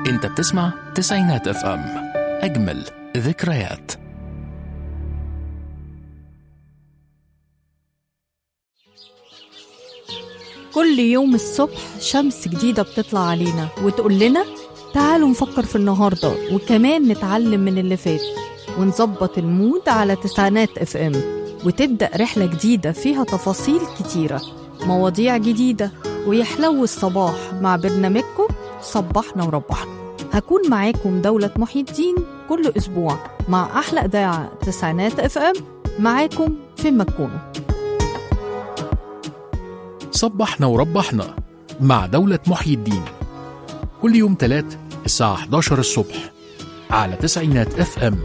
انت بتسمع تسعينات اف ام اجمل ذكريات كل يوم الصبح شمس جديدة بتطلع علينا وتقول لنا تعالوا نفكر في النهاردة وكمان نتعلم من اللي فات ونظبط المود على تسعينات اف ام وتبدأ رحلة جديدة فيها تفاصيل كتيرة مواضيع جديدة ويحلو الصباح مع برنامجكم صبحنا وربحنا هكون معاكم دولة محي الدين كل أسبوع مع أحلى إذاعة تسعينات اف ام معاكم فين ما تكونوا صبحنا وربحنا مع دولة محيي الدين كل يوم تلات الساعة 11 الصبح على تسعينات اف ام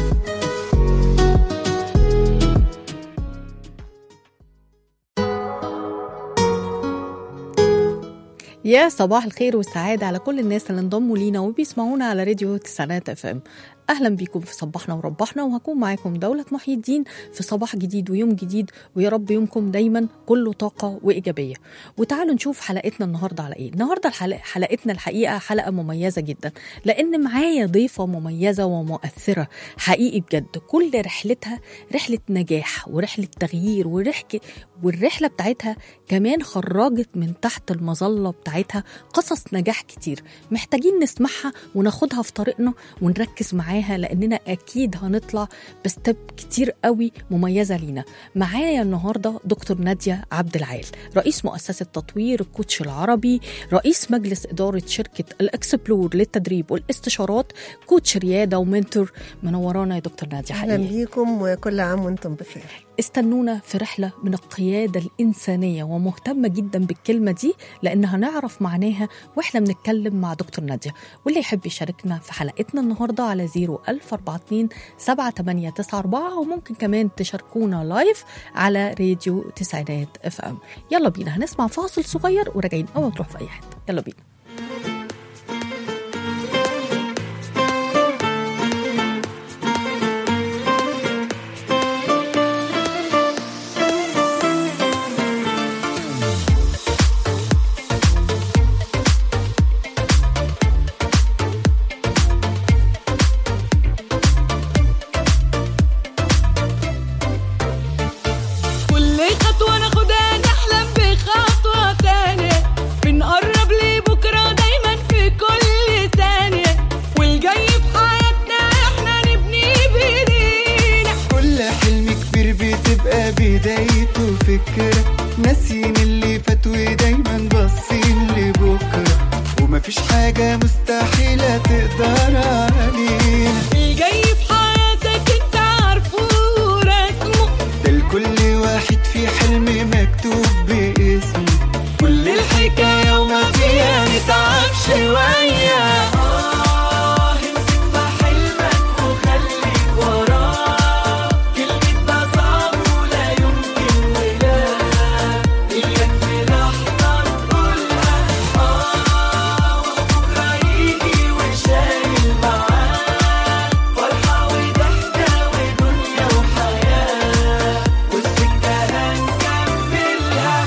يا صباح الخير والسعادة على كل الناس اللي انضموا لينا وبيسمعونا على راديو تسعينات اف ام اهلا بيكم في صباحنا وربحنا وهكون معاكم دولة محي الدين في صباح جديد ويوم جديد ويا رب يومكم دايما كله طاقة وإيجابية وتعالوا نشوف حلقتنا النهاردة على ايه النهاردة الحلقة حلقتنا الحقيقة حلقة مميزة جدا لأن معايا ضيفة مميزة ومؤثرة حقيقي بجد كل رحلتها رحلة نجاح ورحلة تغيير ورحلة والرحلة بتاعتها كمان خرجت من تحت المظلة بتاعتها قصص نجاح كتير محتاجين نسمعها وناخدها في طريقنا ونركز معاها لأننا أكيد هنطلع بستب كتير قوي مميزة لينا معايا النهاردة دكتور نادية عبد العال رئيس مؤسسة تطوير الكوتش العربي رئيس مجلس إدارة شركة الأكسبلور للتدريب والاستشارات كوتش ريادة ومنتور منورانا يا دكتور نادية اهلا حقيقي بيكم وكل عام وانتم بخير استنونا في رحلة من القيادة الإنسانية ومهتمة جدا بالكلمة دي لأن هنعرف معناها وإحنا بنتكلم مع دكتور نادية واللي يحب يشاركنا في حلقتنا النهاردة على 01042 7894 وممكن كمان تشاركونا لايف على راديو تسعينات اف ام يلا بينا هنسمع فاصل صغير وراجعين أول تروح في أي حتة يلا بينا كل خطوة ناخدها نحلم بخطوة تانية بنقرب لبكرة دايما في كل ثانية والجاي في حياتنا احنا نبني بايدينا كل حلم كبير بتبقى بدايته فكرة ناسيين اللي فات ودايما باصين لبكرة ومفيش حاجة مستحيلة تقدر علينا الجاي في حياتك انت عارفه ورسمه ده لكل واحد في حلم مكتوب باسمه كل الحكاية وما فيها نتعب شوية آه امسك في حلمك وخليك وراه كلمة ده صعب ولا يمكن ولا إياك في لحظة تقولها آه وبكرة يجي وشايل معاه فرحة وضحكة ودنيا وحياة والسكة هنكملها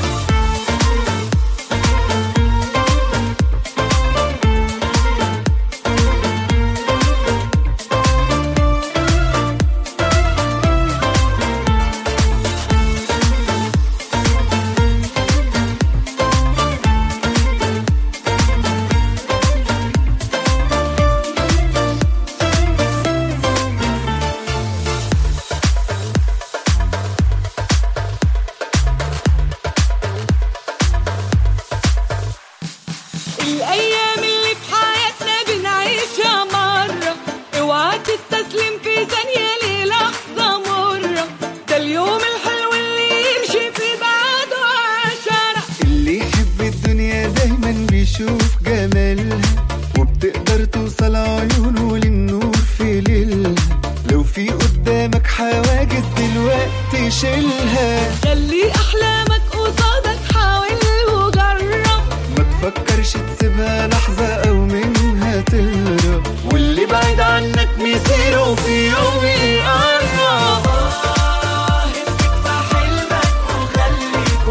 الأيام اللي في حياتنا بنعيشها مرة اوعى تستسلم في ثانية للحظة مرة ده اليوم الحلو اللي يمشي في بعده عشرة اللي يحب الدنيا دايما بيشوف جمالها وبتقدر توصل عيونه للنور في ليلها لو في قدامك حواجز دلوقتي شيلها خلي أحلامك قصادك حاول وجرب ما تفكرش تسيبها لحظة أو منها تهرب واللي بعيد عنك مصيره في يوم يقرب آه، امسك في حلمك وخليك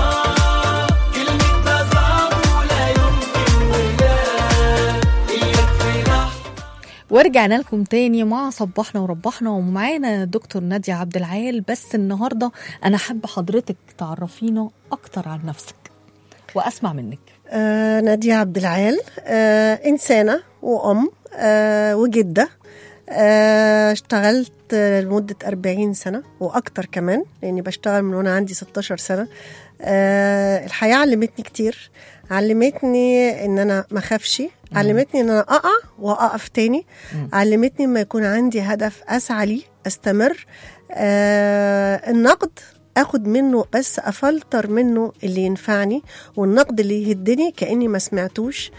وراه كلمة ده صعب ولا يمكن ولا إياك ورجعنا لكم تاني مع صباحنا وربحنا ومعانا دكتور نادية عبد العال بس النهارده انا حابه حضرتك تعرفينا اكتر عن نفسك واسمع منك آه نادية عبد العال آه إنسانة وأم آه وجدة آه اشتغلت آه، لمدة 40 سنة وأكتر كمان لأني بشتغل من وأنا عندي 16 سنة آه الحياة علمتني كتير علمتني إن أنا ما أخافش علمتني إن أنا أقع وأقف تاني علمتني ما يكون عندي هدف أسعى ليه أستمر آه النقد اخد منه بس افلتر منه اللي ينفعني والنقد اللي يهدني كاني ما سمعتوش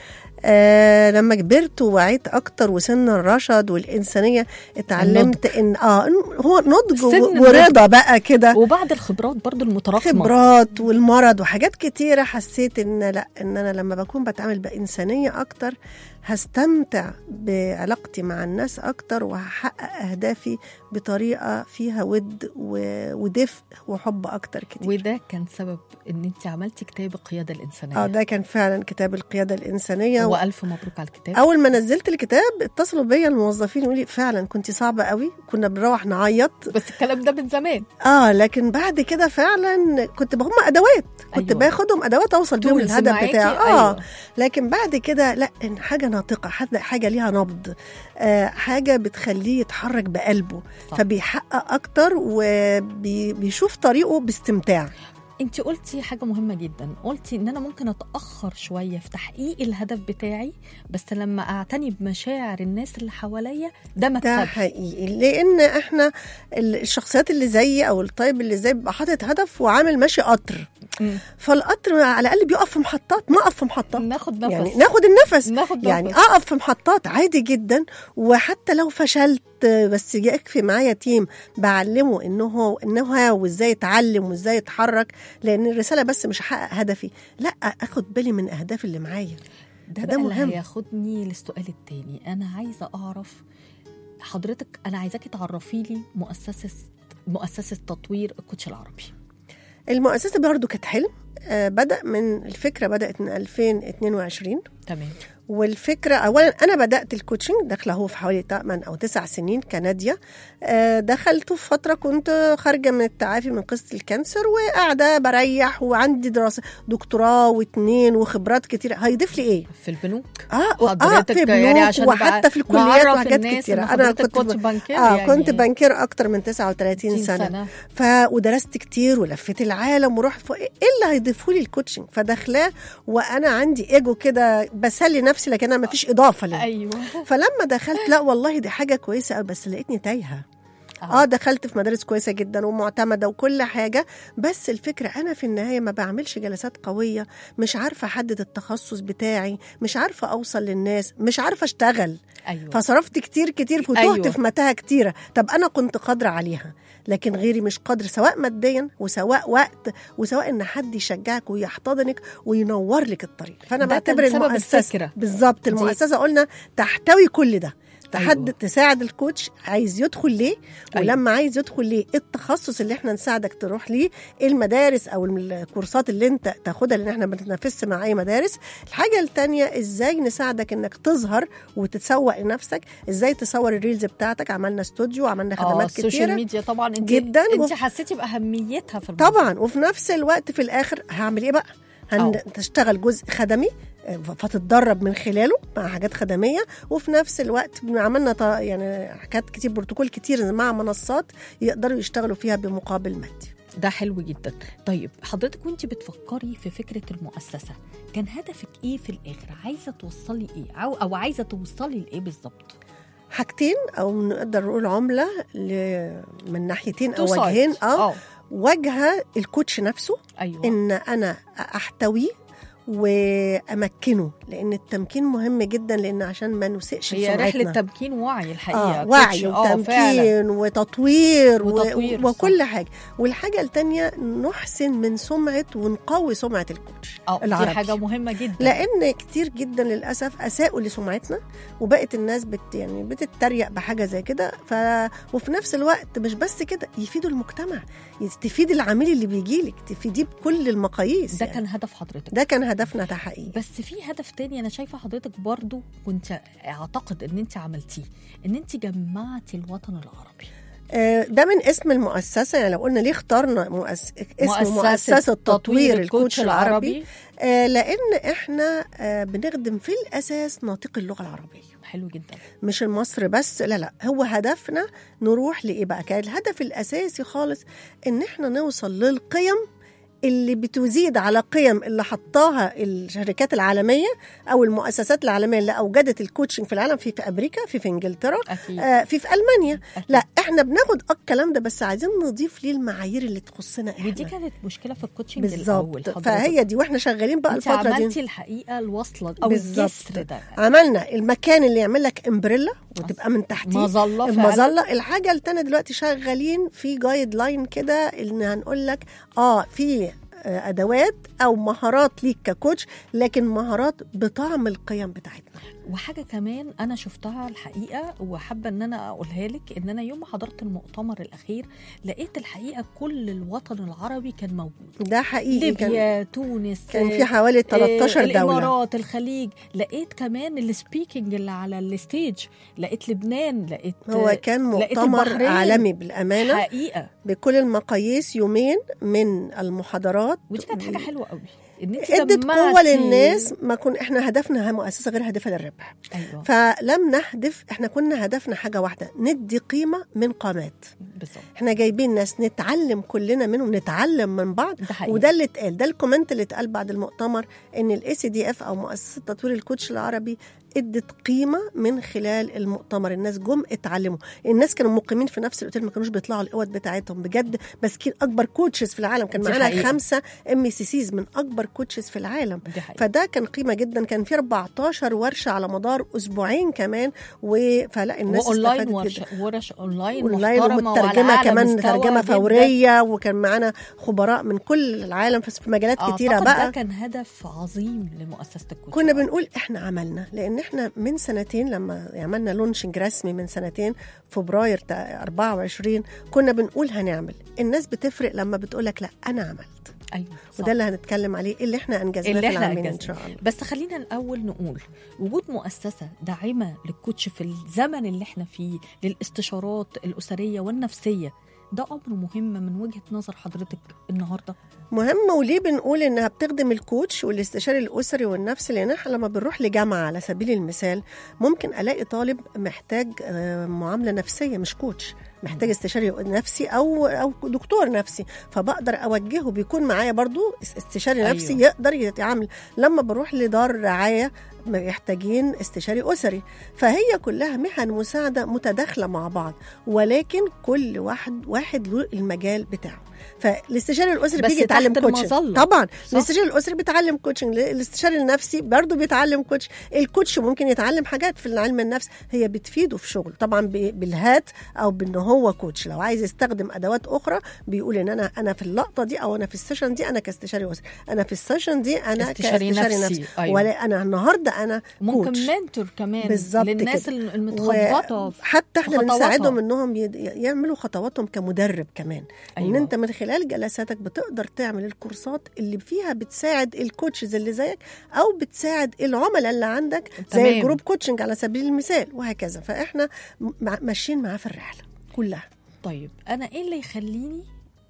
آه لما كبرت ووعيت اكتر وسن الرشد والانسانيه اتعلمت ان اه إن هو نضج سن و- النضج. ورضا بقى كده وبعد الخبرات برضو المتراكمه خبرات والمرض وحاجات كتيرة حسيت ان لا ان انا لما بكون بتعامل بإنسانية اكتر هستمتع بعلاقتي مع الناس اكتر وهحقق اهدافي بطريقة فيها ود و- ودفء وحب اكتر كتير وده كان سبب ان انت عملتي كتاب القياده الانسانيه اه ده كان فعلا كتاب القيادة الإنسانية والف مبروك على الكتاب اول ما نزلت الكتاب اتصلوا بيا الموظفين يقولوا لي فعلا كنت صعبه قوي كنا بنروح نعيط بس الكلام ده من زمان اه لكن بعد كده فعلا كنت هم ادوات كنت أيوة. أيوة. باخدهم ادوات اوصل بيهم tools للهدف معاكي، بتاعي اه أيوة. لكن بعد كده لا إن حاجه ناطقه حد- حاجه ليها نبض آه حاجه بتخليه يتحرك بقلبه صح. فبيحقق اكتر وبيشوف طريقه باستمتاع انت قلتي حاجه مهمه جدا قلتي ان انا ممكن اتاخر شويه في تحقيق الهدف بتاعي بس لما اعتني بمشاعر الناس اللي حواليا ده ده مكسب حقيقي لان احنا ال- الشخصيات اللي زيي او الطيب اللي زي بيبقى حاطط هدف وعامل ماشي قطر مم. فالقطر على الاقل بيقف في محطات نقف في محطات ناخد نفس يعني ناخد النفس ناخد يعني نفس. اقف في محطات عادي جدا وحتى لو فشلت بس يكفي معايا تيم بعلمه انه هو انه هو وازاي يتعلم وازاي يتحرك لان الرساله بس مش هحقق هدفي لا اخد بالي من اهدافي اللي معايا ده, ده ده مهم. اللي هياخدني للسؤال التاني انا عايزه اعرف حضرتك انا عايزاكي تعرفي لي مؤسسه مؤسسه تطوير الكوتش العربي المؤسسه برضو كانت حلم آه، بدا من الفكره بدات من 2022 تمام والفكره اولا انا بدات الكوتشنج داخله هو في حوالي 8 او 9 سنين كناديه آه، دخلته في فتره كنت خارجه من التعافي من قصه الكانسر وقاعده بريح وعندي دراسه دكتوراه واتنين وخبرات كتير هيضيف لي ايه؟ في البنوك اه حضرتك اه في يعني بنوك عشان وحتى نبقى- في الكليات نعرف وحاجات الناس كتيره إن انا حضرتك كنت كوتش ب... بانكير اه يعني. كنت بانكير اكتر من 39 60 سنه, سنة. ف ودرست كتير ولفيت العالم ورحت ف... ايه اللي هيضيفوا لي الكوتشنج فداخلاه وانا عندي ايجو كده بسلي نفسي لكن انا ما فيش اضافه ليه ايوه فلما دخلت لا والله دي حاجه كويسه قوي بس لقيتني تايهه اه دخلت في مدارس كويسه جدا ومعتمده وكل حاجه بس الفكره انا في النهايه ما بعملش جلسات قويه مش عارفه احدد التخصص بتاعي مش عارفه اوصل للناس مش عارفه اشتغل ايوه فصرفت كتير كتير وتهت أيوة. أيوة. في متاهه كتيره طب انا كنت قادره عليها لكن غيري مش قادر سواء ماديا وسواء وقت وسواء ان حد يشجعك ويحتضنك وينور لك الطريق فانا ده كان بعتبر سبب المؤسسه الفكرة. بالظبط دي- المؤسسه قلنا تحتوي كل ده تحد أيوة. أيوة. تساعد الكوتش عايز يدخل ليه أيوة. ولما عايز يدخل ليه إيه التخصص اللي احنا نساعدك تروح ليه إيه المدارس او الكورسات اللي انت تاخدها لان احنا بنتنافس مع اي مدارس الحاجه التانية ازاي نساعدك انك تظهر وتتسوق لنفسك ازاي تصور الريلز بتاعتك عملنا استوديو عملنا اه خدمات السوشيال كتيره ميديا طبعا انت جداً انت وف- حسيتي باهميتها في الموضوع. طبعا وفي نفس الوقت في الاخر هعمل ايه بقى أو. هتشتغل جزء خدمي آه، فتتدرب من خلاله مع حاجات خدميه وفي نفس الوقت عملنا ط- يعني حاجات كتير بروتوكول كتير مع منصات يقدروا يشتغلوا فيها بمقابل مادي ده حلو جدا طيب حضرتك وانت بتفكري في فكره المؤسسه كان هدفك ايه في الاخر عايزه توصلي ايه او او عايزه توصلي لايه بالظبط حاجتين او نقدر نقول عمله ل- من ناحيتين او Two sides. وجهين اه اه وجهه الكوتش نفسه ايوه ان انا احتويه وامكنه لان التمكين مهم جدا لان عشان ما نسئش هي سمعتنا. رحله تمكين وعي الحقيقه آه وعي كوتش. آه، فعلا. وتمكين وتطوير, وتطوير، و... وكل حاجه والحاجه التانية نحسن من سمعه ونقوي سمعه الكوتش اه دي العربي حاجه مهمه جدا لان كتير جدا للاسف اساءوا لسمعتنا وبقت الناس بت يعني بتتريق بحاجه زي كده ف وفي نفس الوقت مش بس كده يفيدوا المجتمع تفيد العميل اللي بيجي لك تفيديه بكل المقاييس ده يعني. كان هدف حضرتك ده كان هدف هدفنا ده حقيقي بس في هدف تاني انا شايفه حضرتك برضو كنت اعتقد ان انت عملتيه ان انت جمعتي الوطن العربي آه، ده من اسم المؤسسه يعني لو قلنا ليه اخترنا مؤس... اسم مؤسسه تطوير الكوتش العربي آه، لان احنا آه، بنخدم في الاساس ناطق اللغه العربيه حلو جدا مش مصر بس لا لا هو هدفنا نروح لايه بقى كان الهدف الاساسي خالص ان احنا نوصل للقيم اللي بتزيد على قيم اللي حطاها الشركات العالميه او المؤسسات العالميه اللي اوجدت الكوتشنج في العالم في في امريكا في في انجلترا اكيد آه في في المانيا أكيد. لا احنا بناخد اه الكلام ده بس عايزين نضيف ليه المعايير اللي تخصنا احنا ودي كانت مشكله في الكوتشنج الاول بالظبط حضرتك. فهي دي واحنا شغالين بقى انت الفتره دي عملتي الحقيقه الوصله او بالظبط. الجسر ده عملنا المكان اللي يعمل لك امبريلا وتبقى من تحتيه مظله فعلا. المظله الحاجه التانية دلوقتي شغالين في جايد لاين كده ان هنقول لك اه في آه، ادوات او مهارات ليك ككوتش لكن مهارات بطعم القيم بتاعتنا وحاجه كمان انا شفتها الحقيقه وحابه ان انا اقولها لك ان انا يوم ما حضرت المؤتمر الاخير لقيت الحقيقه كل الوطن العربي كان موجود ده حقيقي كان ليبيا تونس كان في حوالي 13 آه، دوله الامارات الخليج لقيت كمان السبيكنج اللي على الستيج لقيت لبنان لقيت هو كان لقيت مؤتمر البحرين. عالمي بالامانه حقيقه بكل المقاييس يومين من المحاضرات ودي كانت حاجه حلوه قوي ان انت ادت قوه جمعتي- للناس ما كن احنا هدفنا مؤسسه غير هدفها للربح ايوه فلم نهدف احنا كنا هدفنا حاجه واحده ندي قيمه من قامات بالظبط احنا جايبين ناس نتعلم كلنا منهم نتعلم من بعض ده حقيقي وده اللي اتقال ده الكومنت اللي اتقال بعد المؤتمر ان الاي سي دي اف او مؤسسه تطوير الكوتش العربي ادت قيمه من خلال المؤتمر الناس جم اتعلموا الناس كانوا مقيمين في نفس الاوتيل ما كانوش بيطلعوا الاوض بتاعتهم بجد ماسكين اكبر كوتشز في العالم كان دي معانا حقيقة. خمسه ام سي سيز من اكبر كوتشز في العالم دي حقيقة. فده كان قيمه جدا كان في 14 ورشه على مدار اسبوعين كمان و... فلا الناس واونلاين استفادت ورش جدا ورش اونلاين اونلاين محترمة وعلى ومترجمه أعلى كمان مستوى ترجمه جداً. فوريه وكان معانا خبراء من كل العالم في في مجالات كتيره أعتقد بقى ده كان هدف عظيم لمؤسسه الكوتش كنا بنقول احنا عملنا لان احنا من سنتين لما عملنا لونشنج رسمي من سنتين فبراير تا- 24 كنا بنقول هنعمل الناس بتفرق لما بتقولك لا انا عملت ايوه صح. وده اللي هنتكلم عليه اللي احنا انجزناه اللي في احنا العامين ان أنجزناه. شاء الله بس خلينا الاول نقول وجود مؤسسه داعمه للكوتش في الزمن اللي احنا فيه للاستشارات الاسريه والنفسيه ده امر مهم من وجهه نظر حضرتك النهارده مهم وليه بنقول انها بتخدم الكوتش والاستشاري الاسري والنفسي لان احنا لما بنروح لجامعه على سبيل المثال ممكن الاقي طالب محتاج آه، معامله نفسيه مش كوتش محتاج استشاري نفسي او او دكتور نفسي فبقدر اوجهه بيكون معايا برضو استشاري أيوة. نفسي يقدر يتعامل لما بروح لدار رعايه محتاجين استشاري اسري فهي كلها مهن مساعده متداخله مع بعض ولكن كل واحد واحد له المجال بتاعه فالاستشاري الاسري بس بيجي يتعلم تحت كوتشنج المظلة. طبعا صح. الاستشاري الاسري بيتعلم كوتشنج الاستشاري النفسي برضه بيتعلم كوتش الكوتش ممكن يتعلم حاجات في علم النفس هي بتفيده في شغل طبعا ب- بالهات او بان هو كوتش لو عايز يستخدم ادوات اخرى بيقول ان انا انا في اللقطه دي او انا في السيشن دي انا كاستشاري اسري انا في السيشن دي انا استشاري كاستشاري نفسي. نفسي أيوة. ولا انا النهارده انا ممكن كوتش منتور كمان بالظبط للناس كده. المتخبطه في حتى احنا خطواتها. بنساعدهم انهم يد- يعملوا خطواتهم كمدرب كمان أيوة. ان أيوة. انت من خلال جلساتك بتقدر تعمل الكورسات اللي فيها بتساعد الكوتشز اللي زيك او بتساعد العملاء اللي عندك زي تمام. الجروب كوتشنج على سبيل المثال وهكذا فاحنا مع- ماشيين معاه في الرحله كلها طيب انا ايه اللي يخليني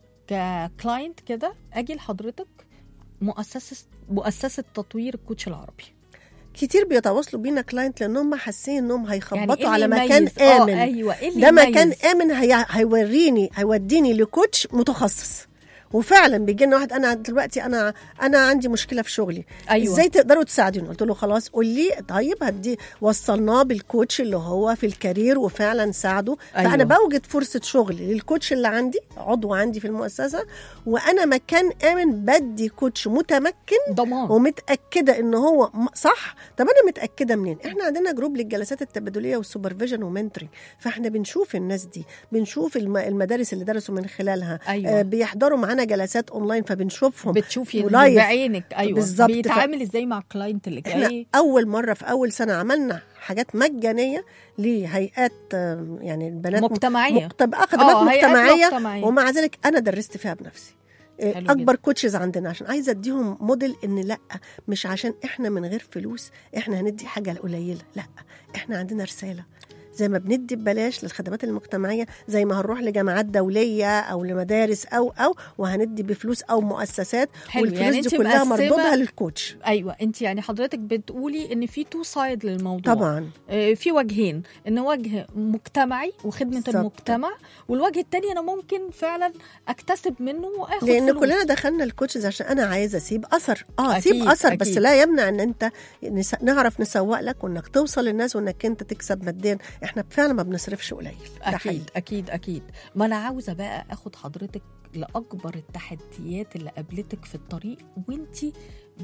ككلاينت كده اجي لحضرتك مؤسسه مؤسسه تطوير الكوتش العربي كتير بيتواصلوا بينا كلاينت لانهم حاسين انهم هيخبطوا إيه على اللي مكان يميز؟ آه، امن ايوه ايه اللي ده مكان يميز؟ امن هي... هيوريني هيوديني لكوتش متخصص وفعلا بيجي لنا واحد انا دلوقتي انا انا عندي مشكله في شغلي أيوة. ازاي تقدروا تساعدوني قلت له خلاص قول لي طيب هدي وصلناه بالكوتش اللي هو في الكارير وفعلا ساعده أيوة. فانا بوجد فرصه شغل للكوتش اللي عندي عضو عندي في المؤسسه وانا مكان امن بدي كوتش متمكن ضمان ومتاكده ان هو م- صح طب انا متاكده منين احنا عندنا جروب للجلسات التبادليه والسوبرفيجن ومنتورنج فاحنا بنشوف الناس دي بنشوف الم- المدارس اللي درسوا من خلالها أيوة. آه بيحضروا معانا جلسات اونلاين فبنشوفهم بتشوفي ولايف. بعينك ايوه بالظبط. ف- بيتعامل ازاي مع الكلاينت اللي احنا جاي اول مره في اول سنه عملنا حاجات مجانيه لهيئات آه، يعني البنات مجتمعيه مقتب... آه، خدمات هيئات مجتمعيه مجتمعية. ومع ذلك انا درست فيها بنفسي آه، حلو اكبر كوتشز عندنا عشان عايزه اديهم موديل ان لا مش عشان احنا من غير فلوس احنا هندي حاجه قليله لا احنا عندنا رساله زي ما بندي ببلاش للخدمات المجتمعيه زي ما هنروح لجامعات دوليه او لمدارس او او وهندي بفلوس او مؤسسات حلو، والفلوس يعني دي انت كلها مقسمة- مردودها للكوتش ايوه انت يعني حضرتك بتقولي ان في تو سايد للموضوع طبعا آه، في وجهين ان وجه مجتمعي وخدمه بالظبط. المجتمع والوجه الثاني انا ممكن فعلا اكتسب منه واخد لان فلوس. كلنا دخلنا الكوتشز عشان انا عايزه اسيب اثر اه أكيد، سيب اثر بس أكيد. لا يمنع ان انت نس- نعرف نسوق لك وانك توصل للناس وانك انت تكسب ماديا احنا فعلا ما بنصرفش قليل ده اكيد حقيقي. اكيد اكيد ما انا عاوزه بقى اخد حضرتك لاكبر التحديات اللي قابلتك في الطريق وانت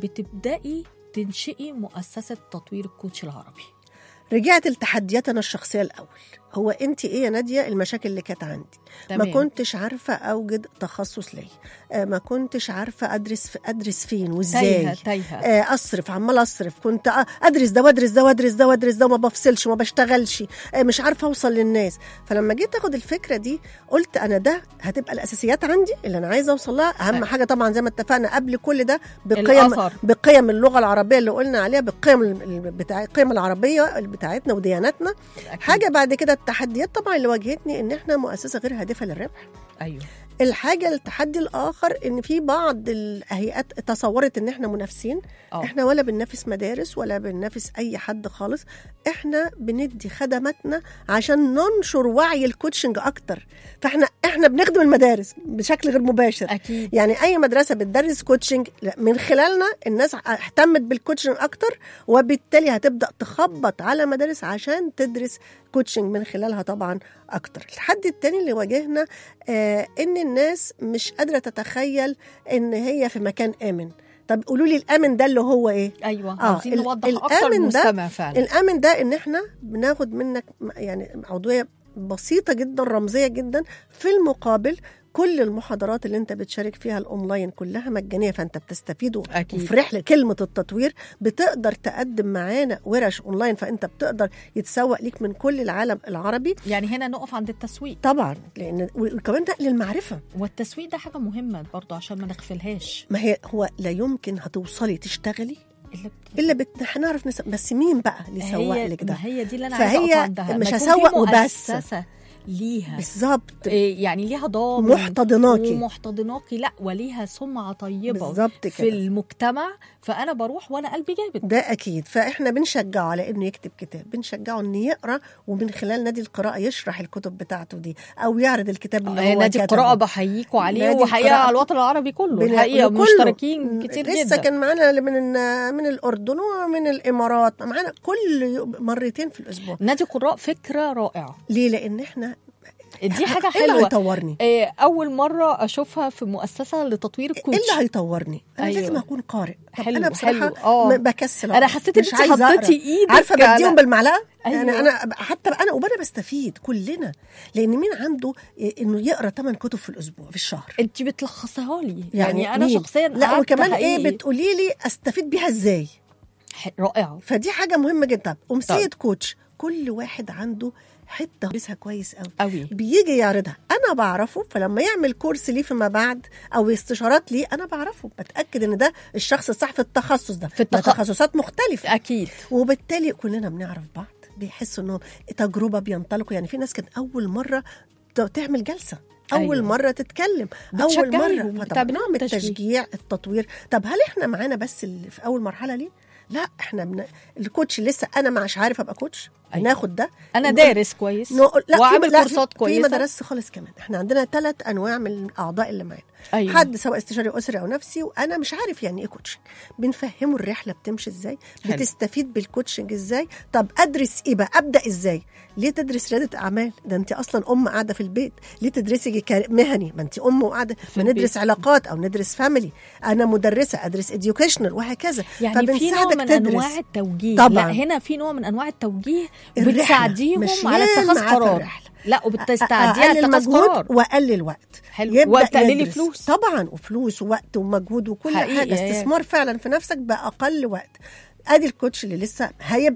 بتبداي تنشئي مؤسسه تطوير الكوتش العربي رجعت لتحديات انا الشخصيه الاول هو انت ايه يا ناديه المشاكل اللي كانت عندي ما تمام. كنتش عارفه اوجد تخصص ليا آه، ما كنتش عارفه ادرس في ادرس فين وازاي تايهه تايهه آه، اصرف عمال اصرف كنت آه، ادرس ده وادرس ده وادرس ده وادرس ده وما بفصلش وما بشتغلش آه، مش عارفه اوصل للناس فلما جيت اخد الفكره دي قلت انا ده هتبقى الاساسيات عندي اللي انا عايزه اوصل لها اهم أيوة. حاجه طبعا زي ما اتفقنا قبل كل ده بقيم الأثر. بقيم اللغه العربيه اللي قلنا عليها بالقيم ال- بتاع القيم العربيه بتاعتنا ودياناتنا أكيد. حاجه بعد كده التحديات طبعا اللي واجهتني ان احنا مؤسسه غير هادفه للربح ايوه الحاجه التحدي الاخر ان في بعض الهيئات تصورت ان احنا منافسين اه احنا ولا بننافس مدارس ولا بننافس اي حد خالص احنا بندي خدماتنا عشان ننشر وعي الكوتشنج اكتر فاحنا احنا بنخدم المدارس بشكل غير مباشر اكيد يعني اي مدرسه بتدرس كوتشنج لا، من خلالنا الناس اهتمت بالكوتشنج اكتر وبالتالي هتبدا تخبط على مدارس عشان تدرس كوتشنج من خلالها طبعا اكتر الحد التاني اللي واجهنا آه ان الناس مش قادره تتخيل ان هي في مكان امن طب قولوا لي الامن ده اللي هو ايه ايوه آه، عاوزين ال- نوضح اكتر الآمن ده- المستمع فعلا الامن ده ان احنا بناخد منك م- يعني عضويه بسيطه جدا رمزيه جدا في المقابل كل المحاضرات اللي انت بتشارك فيها الاونلاين كلها مجانيه فانت بتستفيد أكيد. وفي رحله كلمه التطوير بتقدر تقدم معانا ورش اونلاين فانت بتقدر يتسوق ليك من كل العالم العربي يعني هنا نقف عند التسويق طبعا لان وكمان نقل المعرفه والتسويق ده حاجه مهمه برضو عشان ما نغفلهاش ما هي هو لا يمكن هتوصلي تشتغلي الا بت... الا بت... هنعرف نس... بس مين بقى اللي يسوق هي لك ده ما هي دي اللي انا فهي عايزه اقف عندها مش ما يكون هسوق في وبس. مؤسسة ليها بالظبط إيه يعني ليها ضامن محتضناكي ومحتضناكي لا وليها سمعه طيبه بالظبط في كده. المجتمع فانا بروح وانا قلبي جابت ده اكيد فاحنا بنشجعه على انه يكتب كتاب بنشجعه انه يقرا ومن خلال نادي القراءه يشرح الكتب بتاعته دي او يعرض الكتاب اللي آه، هو نادي كتبه. القراءه بحييكوا عليه نادي وحقيقه القراءة. على الوطن العربي كله بن- الحقيقه كله. مشتركين كتير لسه جدا كان معانا من ال- من الاردن ومن الامارات معانا كل يوم- مرتين في الاسبوع نادي القراء فكره رائعه ليه لان احنا دي حاجه ايه اللي حلوه هيطورني إيه، اول مره اشوفها في مؤسسه لتطوير ايه الكوتش اللي هيطورني انا أيوة. لازم اكون قارئ طب حلو، انا بصراحه حلو. آه. م- بكسل انا أقرأ. حسيت ان مش انت عايزة أقرأ. حطيتي ايدك عارفه على- بديهم بالمعلقه أيوة. يعني انا حتى انا وانا بستفيد كلنا لان مين عنده إيه انه يقرا 8 كتب في الاسبوع في الشهر انت بتلخصيها لي يعني, يعني انا مين؟ شخصيا لا قعدت وكمان ايه حقيقي- بتقولي لي استفيد بيها ازاي ح- رائعه فدي حاجه مهمه جدا امسيه طيب. كوتش كل واحد عنده حته بيسها كويس قوي قوي بيجي يعرضها انا بعرفه فلما يعمل كورس ليه فيما بعد او استشارات ليه انا بعرفه بتاكد ان ده الشخص الصح في التخصص ده في التخ- تخصصات مختلفه اكيد وبالتالي كلنا بنعرف بعض بيحسوا انه تجربه بينطلقوا يعني في ناس كانت اول مره ت- تعمل جلسه اول أيوة. أيوة. مره تتكلم اول بتشجعيهم، مره فطب بتعمل نوع لهم من تشجيع. التشجيع التطوير طب هل احنا معانا بس اللي في اول مرحله ليه لا احنا بن... الكوتش لسه انا مش عارف ابقى كوتش أيوة. ناخد ده انا نقول- دارس كويس نقول لا وعامل في لا، كورسات في- كويسه في مدارس خالص كمان احنا عندنا ثلاث انواع من الاعضاء اللي معانا أيوة. حد سواء استشاري اسري او نفسي وانا مش عارف يعني ايه كوتشنج بنفهمه الرحله بتمشي ازاي حلو. بتستفيد بالكوتشنج ازاي طب ادرس ايه بقى ابدا ازاي ليه تدرس رياده اعمال ده انت اصلا ام قاعده في البيت ليه تدرسي كار- مهني ما انت ام وقاعده ما البيت. ندرس علاقات او ندرس فاميلي انا مدرسه ادرس اديوكيشنال وهكذا يعني في نوع فبنساعدك من تدرس. انواع التوجيه طبعاً. لا هنا في نوع من انواع التوجيه الرحلة، بتساعديهم مشيان على اتخاذ معاه في قرار الرحلة. لا وبتساعديه على اقلل اتخاذ مجهود قرار واقلل وقت حلو. يبدأ وبتقللي يدرس. فلوس. طبعا وفلوس ووقت ومجهود وكل حقيقي، حاجه يا- استثمار فعلا في نفسك باقل وقت ادي الكوتش اللي لسه هيبقى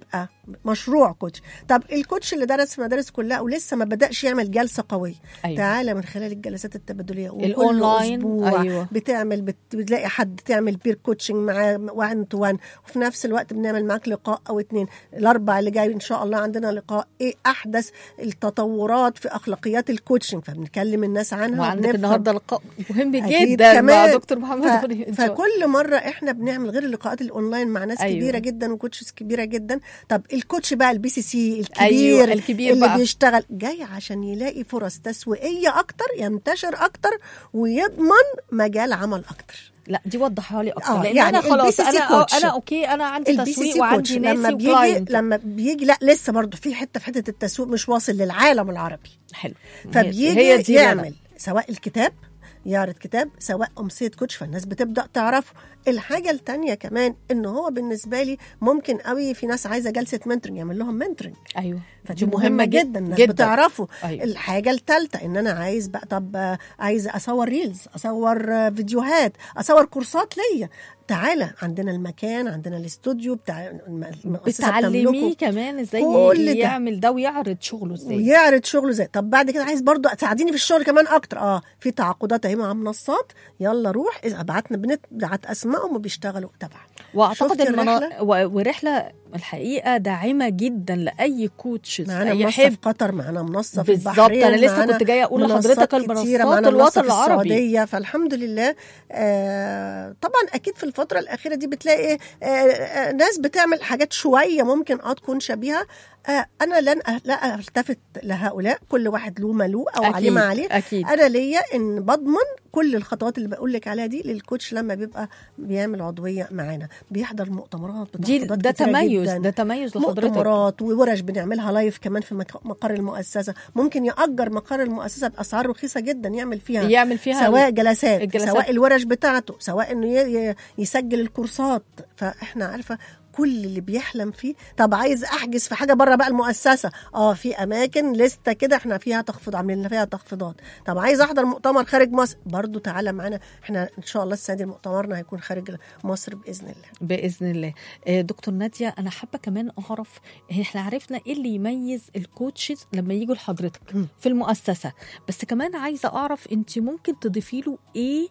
مشروع كوتش طب الكوتش اللي درس في مدارس كلها ولسه ما بدأش يعمل جلسة قوية أيوة. تعالى من خلال الجلسات التبادلية وكل الأونلاين، أسبوع أيوة. بتعمل بت... بتلاقي حد تعمل بير كوتشنج معاه وان تو وان وفي نفس الوقت بنعمل معاك لقاء او اتنين الاربع اللي جاي ان شاء الله عندنا لقاء ايه احدث التطورات في اخلاقيات الكوتشنج فبنكلم الناس عنها وعندك وبنفهم. النهارده لقاء مهم أكيد جدا مع كمان. دكتور محمد ف... غني إن شاء الله. فكل مره احنا بنعمل غير اللقاءات الاونلاين مع ناس أيوة. أيوة. كبيره جدا وكوتشز كبيره جدا طب الكوتش بقى البي سي سي الكبير أيوة، الكبير اللي بقى. بيشتغل جاي عشان يلاقي فرص تسويقيه اكتر ينتشر اكتر ويضمن مجال عمل اكتر لا دي وضحها لي اكتر آه، لان يعني انا خلاص ال BCC انا كوتش. انا اوكي انا عندي البي سي تسويق سي كوتش وعندي لما ناسي بيجي وكلاينت لما بيجي لا لسه برضه في حته في حته التسويق مش واصل للعالم العربي حلو فبيجي هي دي اللي أنا- يعمل سواء الكتاب يعرض كتاب سواء أمسية كوتش فالناس بتبدأ تعرفه الحاجة التانية كمان إن هو بالنسبة لي ممكن قوي في ناس عايزة جلسة منتورنج يعمل لهم منتورنج ايوه فدي مهمة جدا الناس جدا. بتعرفه أيوة. الحاجة الثالثة إن أنا عايز بقى طب آه، عايز أصور ريلز أصور آه، فيديوهات أصور كورسات ليا تعالى عندنا المكان عندنا الاستوديو بتاع الم- المؤسسة بتعلميه بتملكه. كمان ازاي كل ده. يعمل ده ويعرض شغله ازاي ويعرض شغله زي طب بعد كده عايز برضو تساعديني في الشغل كمان اكتر اه في تعاقدات اهي مع منصات يلا روح إذا بعتنا بنبعت اسمائهم وبيشتغلوا تبعا واعتقد شفت المنا... الرحلة؟ و- ورحله الحقيقه داعمه جدا لاي كوتش معانا منصه في يحب قطر معانا منصه في بالظبط، البحرين أنا لسه معانا كنت جاية أقول منصات لحضرتك كتيرة، المنصات معانا الوطن منصة في العربي. السعوديه فالحمد لله آه طبعا اكيد في الفتره الاخيره دي بتلاقي آه آه ناس بتعمل حاجات شويه ممكن اه تكون شبيهه آه انا لن أ- لا التفت لهؤلاء كل واحد له ما له او أكيد، عليه ما عليه أكيد. انا ليا ان بضمن كل الخطوات اللي بقول لك عليها دي للكوتش لما بيبقى بيعمل عضويه معانا بيحضر مؤتمرات دي بتحضيرات ده كتيرة تميز جداً. ده تميز لحضرتك مؤتمرات وورش بنعملها لايف كمان في مك- مقر المؤسسه ممكن ياجر مقر المؤسسه باسعار رخيصه جدا يعمل فيها يعمل فيها سواء جلسات, الجلسات. سواء الورش بتاعته سواء انه ي- ي- يسجل الكورسات فاحنا عارفه كل اللي بيحلم فيه طب عايز احجز في حاجه بره بقى المؤسسه اه في اماكن لسته كده احنا فيها تخفيض عاملين لنا فيها تخفيضات طب عايز احضر مؤتمر خارج مصر برضو تعالى معانا احنا ان شاء الله السنه دي مؤتمرنا هيكون خارج مصر باذن الله باذن الله آه، دكتور ناديه انا حابه كمان اعرف احنا عرفنا ايه اللي يميز الكوتشز لما يجوا لحضرتك في المؤسسه بس كمان عايزه اعرف انت ممكن تضيفي له ايه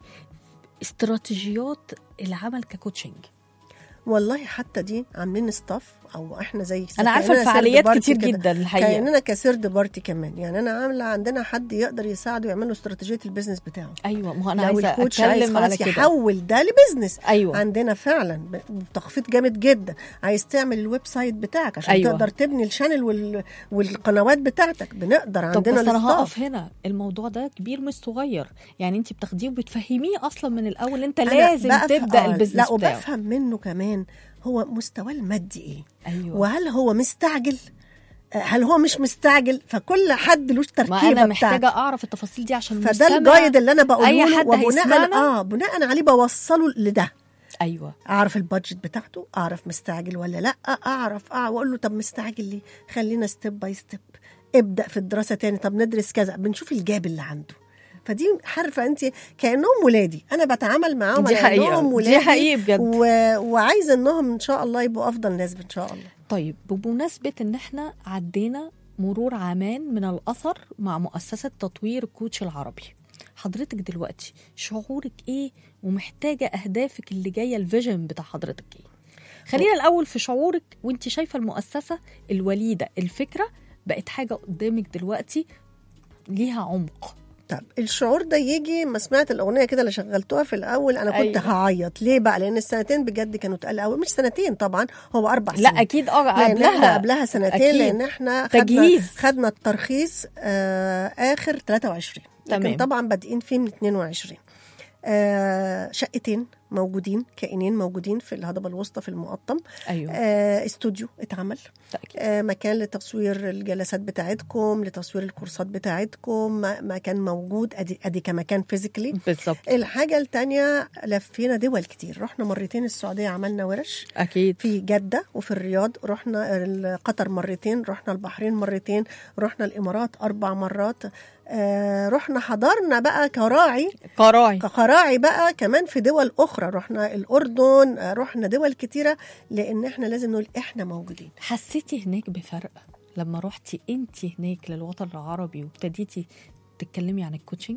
استراتيجيات العمل ككوتشنج والله حتى دي عاملين ستاف او احنا زي انا عارفه كأننا الفعاليات سيرد كتير بارتي كده. جدا الحقيقه كاننا كسيرد بارتي كمان يعني انا عامله عندنا حد يقدر يساعده يعمل له استراتيجيه البيزنس بتاعه ايوه ما هو انا لو عايزه الكوتش عايز اتكلم على خلاص كده يحول ده لبزنس ايوه عندنا فعلا ب- بتخفيض جامد جدا عايز تعمل الويب سايت بتاعك عشان أيوة. أيوة. تقدر تبني الشانل وال... والقنوات بتاعتك بنقدر طب عندنا بس انا الستاف. هقف هنا الموضوع ده كبير مش صغير يعني انت بتاخديه وبتفهميه اصلا من الاول انت أنا لازم بقف- تبدا آه، البيزنس لا بتاعه وبفهم منه كمان هو مستواه المادي ايه ايوه وهل هو مستعجل آه، هل هو مش مستعجل فكل حد له ما التركيبه انا بتاعته محتاجه اعرف التفاصيل دي عشان فده المستمع- الجايد اللي انا بقوله أي له حد وبناء هيسمعنا؟ اه بناء عليه بوصله لده ايوه اعرف البادجت بتاعته اعرف مستعجل ولا لا اعرف اه واقول له طب مستعجل ليه خلينا ستيب باي ستيب ابدا في الدراسه تاني طب ندرس كذا بنشوف الجاب اللي عنده فدي عارفه انت كانهم ولادي انا بتعامل معاهم دي على حقيقة. إنهم دي ولادي حقيقي بجد. و... وعايزه انهم ان شاء الله يبقوا افضل ناس ان شاء الله طيب بمناسبه ان احنا عدينا مرور عامان من الاثر مع مؤسسه تطوير كوتش العربي حضرتك دلوقتي شعورك ايه ومحتاجه اهدافك اللي جايه الفيجن بتاع حضرتك ايه خلينا الاول في شعورك وانت شايفه المؤسسه الوليده الفكره بقت حاجه قدامك دلوقتي ليها عمق طب الشعور ده يجي ما سمعت الاغنيه كده اللي شغلتوها في الاول انا كنت أيوة. هعيط ليه بقى لان السنتين بجد كانوا تقال قوي مش سنتين طبعا هو اربع سنين لا اكيد اه لان احنا قبلها قبلها سنتين أكيد. لان احنا خدنا تجهيز. خدنا الترخيص آه اخر 23 تمام. لكن طبعا بادئين فيه من 22 آه شقتين موجودين كائنين موجودين في الهضبه الوسطى في المقطم ايوه آه استوديو اتعمل تأكيد. آه مكان لتصوير الجلسات بتاعتكم لتصوير الكورسات بتاعتكم م- مكان موجود ادي ادي كمكان فيزيكلي بالظبط الحاجه التانية لفينا دول كتير رحنا مرتين السعوديه عملنا ورش اكيد في جدة وفي الرياض رحنا ال- قطر مرتين رحنا البحرين مرتين رحنا الإمارات أربع مرات آه رحنا حضرنا بقى كراعي قراعي كراعي بقى كمان في دول أخرى اخرى رحنا الاردن آه، رحنا دول كتيره لان احنا لازم نقول احنا موجودين حسيتي هناك بفرق لما رحتي انت هناك للوطن العربي وابتديتي تتكلمي عن الكوتشنج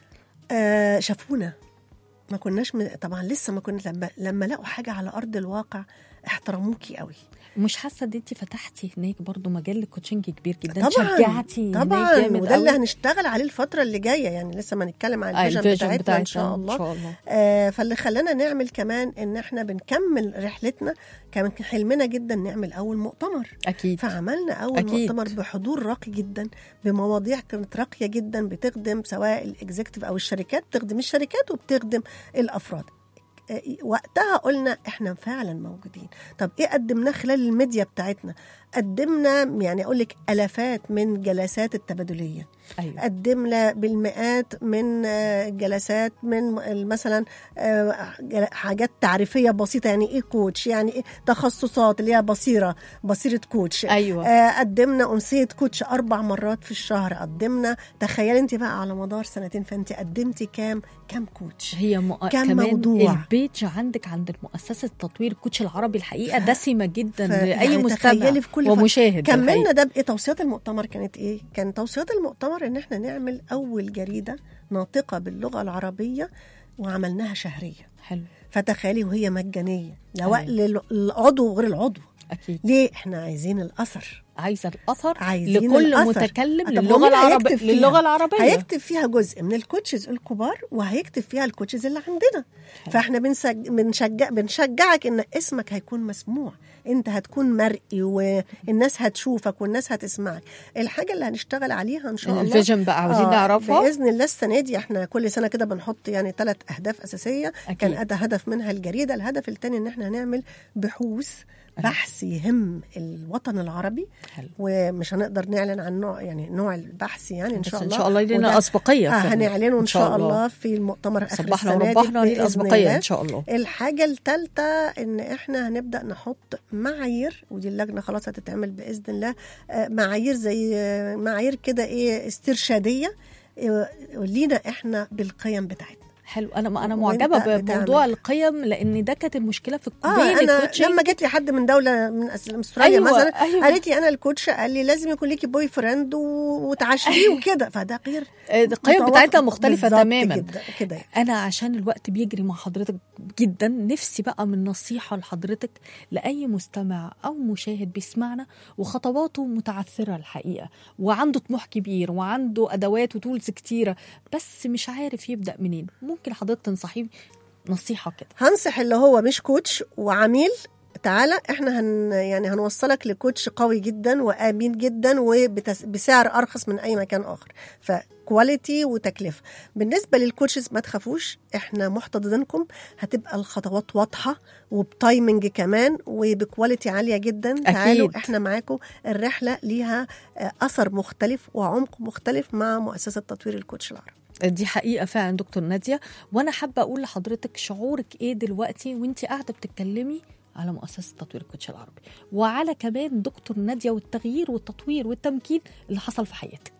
آه شافونا ما كناش م... طبعا لسه ما كنا لما لما لقوا حاجه على ارض الواقع احترموكي قوي مش حاسه ان انت فتحتي هناك برضو مجال الكوتشنج كبير جدا طبعا شجعتي هناك طبعا جامد وده اللي قوي. هنشتغل عليه الفتره اللي جايه يعني لسه ما نتكلم عن آه، الفيجن الفيجن بتاعتنا, ان شاء الله ان شاء الله آه فاللي خلانا نعمل كمان ان احنا بنكمل رحلتنا كان حلمنا جدا نعمل اول مؤتمر اكيد فعملنا اول أكيد. مؤتمر بحضور راقي جدا بمواضيع كانت راقيه جدا بتخدم سواء الاكزيكتيف او الشركات بتخدم الشركات وبتخدم الافراد آه، وقتها قلنا احنا فعلا موجودين طب ايه قدمناه خلال الميديا بتاعتنا قدمنا يعني اقول لك الافات من جلسات التبادليه ايوه قدمنا بالمئات من آه، جلسات من ال- مثلا آه، جل- حاجات تعريفيه بسيطه يعني ايه كوتش يعني ايه تخصصات اللي هي بصيره بصيره كوتش ايوه آه، قدمنا أمسية كوتش أربع مرات في الشهر قدمنا تخيل أنت بقى على مدار سنتين فأنت قدمتي كام كام كوتش هي مؤ... كان كمان موضوع. البيج عندك عند مؤسسه تطوير الكوتش العربي الحقيقه دسمه جدا ف- لاي يعني مستمع تخيلي في كل ف- ومشاهد كملنا الحقيقة. ده بإيه توصيات المؤتمر كانت إيه كان توصيات المؤتمر إن إحنا نعمل أول جريدة ناطقة باللغة العربية وعملناها شهرية حلو فتخيلي وهي مجانية لو أيوة. لل- للعضو وغير العضو اكيد ليه احنا عايزين الأثر عايزه الاثر عايزين لكل الأثر. متكلم طب للغه ومين العربيه هيكتب فيها؟ للغه العربيه هيكتب فيها جزء من الكوتشز الكبار وهيكتب فيها الكوتشز اللي عندنا فاحنا بنسج... بنشجع بنشجعك ان اسمك هيكون مسموع انت هتكون مرئي والناس هتشوفك والناس هتسمعك الحاجه اللي هنشتغل عليها ان شاء الله الفيجن بقى عاوزين نعرفها باذن الله السنه دي احنا كل سنه كده بنحط يعني ثلاث اهداف اساسيه أكيد. كان أدى هدف منها الجريده الهدف الثاني ان احنا هنعمل بحوث بحث يهم الوطن العربي حلو. ومش هنقدر نعلن عن نوع يعني نوع البحث يعني ان بس شاء ان الله شاء الله لنا وده- اسبقيه آه في- هنعلنه ان شاء الله في المؤتمر اخر صبحنا السنه دي وربحنا ليه بإذن الاسبقيه الله. ان شاء الله الحاجة الثالثة إن إحنا هنبدأ نحط معايير ودي اللجنة خلاص هتتعمل بإذن الله آه، معايير زي آه، معايير كده إيه استرشادية آه، لينا إحنا بالقيم بتاعتنا حلو انا انا وأنت معجبه بموضوع بتعمل. القيم لان ده كانت المشكله في اه بين انا الكوتشنج لما جت لي حد من دوله من أس- من استراليا أيوة، مثلا أيوة. قالت لي انا الكوتش قال لي لازم يكون ليكي بوي فريند و- وتعاشريه وكده فده غير آه، القيم متوافق بتاعتها مختلفه بالظبط تماما جدا كده يعني. انا عشان الوقت بيجري مع حضرتك جدا نفسي بقى من نصيحه لحضرتك لاي مستمع او مشاهد بيسمعنا وخطواته متعثره الحقيقه وعنده طموح كبير وعنده ادوات وتولز كتيره بس مش عارف يبدا منين ممكن حضرتك تنصحيه نصيحه كده هنصح اللي هو مش كوتش وعميل تعالى احنا هن يعني هنوصلك لكوتش قوي جدا وامين جدا وبسعر ارخص من اي مكان اخر فكواليتي وتكلفه بالنسبه للكوتشز ما تخافوش احنا محتضنينكم هتبقى الخطوات واضحه وبتايمنج كمان وبكواليتي عاليه جدا تعالوا أكيد. احنا معاكم الرحله ليها آه، اثر مختلف وعمق مختلف مع مؤسسه تطوير الكوتش العربي دي حقيقة فعلا دكتور نادية وأنا حابة أقول لحضرتك شعورك إيه دلوقتي وأنت قاعدة بتتكلمي على مؤسسة تطوير الكوتش العربي وعلى كمان دكتور نادية والتغيير والتطوير والتمكين اللي حصل في حياتك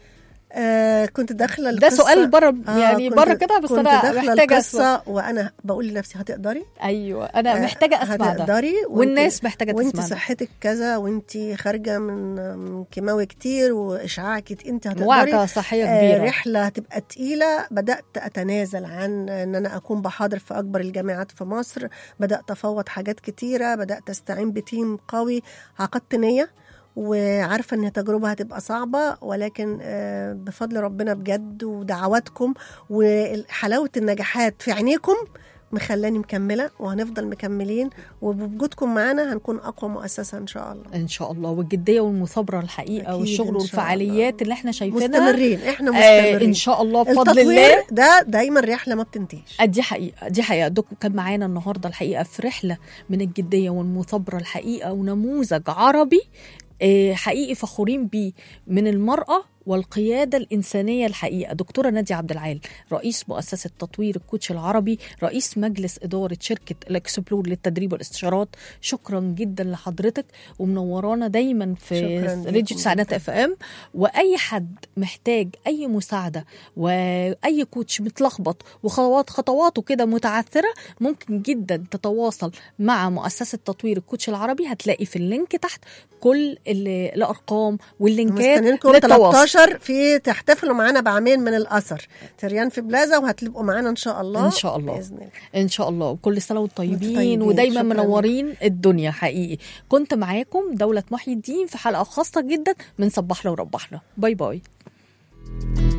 آه كنت داخله ده القصة- سؤال بره آه، يعني كنت- بره كده بس كنت أنا داخله محتاجة أسمع القصه وانا بقول لنفسي هتقدري أيوة أنا آه، محتاجة أسمع ده هتقدري وانت- والناس محتاجة وانت تسمع ده صحتك كذا وانت خارجه من من كيماوي كتير واشعاع كتير انت هتقدري وعكة صحية آه، كبيرة رحله هتبقى تقيله بدات اتنازل عن ان انا اكون بحاضر في اكبر الجامعات في مصر بدات افوض حاجات كتيره بدات استعين بتيم قوي عقدت نيه وعارفه ان التجربه هتبقى صعبه ولكن آه، بفضل ربنا بجد ودعواتكم وحلاوه النجاحات في عينيكم مخلاني مكمله وهنفضل مكملين وبوجودكم معانا هنكون اقوى مؤسسه ان شاء الله ان شاء الله والجديه والمثابره الحقيقه أكيد والشغل إن شاء والفعاليات الله. اللي احنا شايفينها مستمرين احنا آه مستمرين ان شاء الله بفضل التطوير الله ده دايما رحله ما بتنتهيش آه، دي حقيقة دي حقيقة دوك كان معانا النهاردة الحقيقة في رحلة من الجدية والمثابرة الحقيقة ونموذج عربي آه، حقيقي فخورين بيه من المرأة والقياده الانسانيه الحقيقه دكتوره ناديه عبد العال رئيس مؤسسه تطوير الكوتش العربي رئيس مجلس اداره شركه الاكسبلور للتدريب والاستشارات شكرا جدا لحضرتك ومنورانا دايما في شكراً راديو ليكم تسعينات جداً. اف ام واي حد محتاج اي مساعده واي كوتش متلخبط وخطوات خطواته كده متعثره ممكن جدا تتواصل مع مؤسسه تطوير الكوتش العربي هتلاقي في اللينك تحت كل ال- الارقام واللينكات مستنيينكم للتواصل 13 في تحتفلوا معانا بعامين من الاثر تريان في بلازا وهتبقوا معانا ان شاء الله إن شاء الله. باذن الله ان شاء الله وكل سنه وانتم طيبين, طيبين. ودايما شكراً منورين الدنيا حقيقي كنت معاكم دوله محي الدين في حلقه خاصه جدا من صبحنا وربحنا باي باي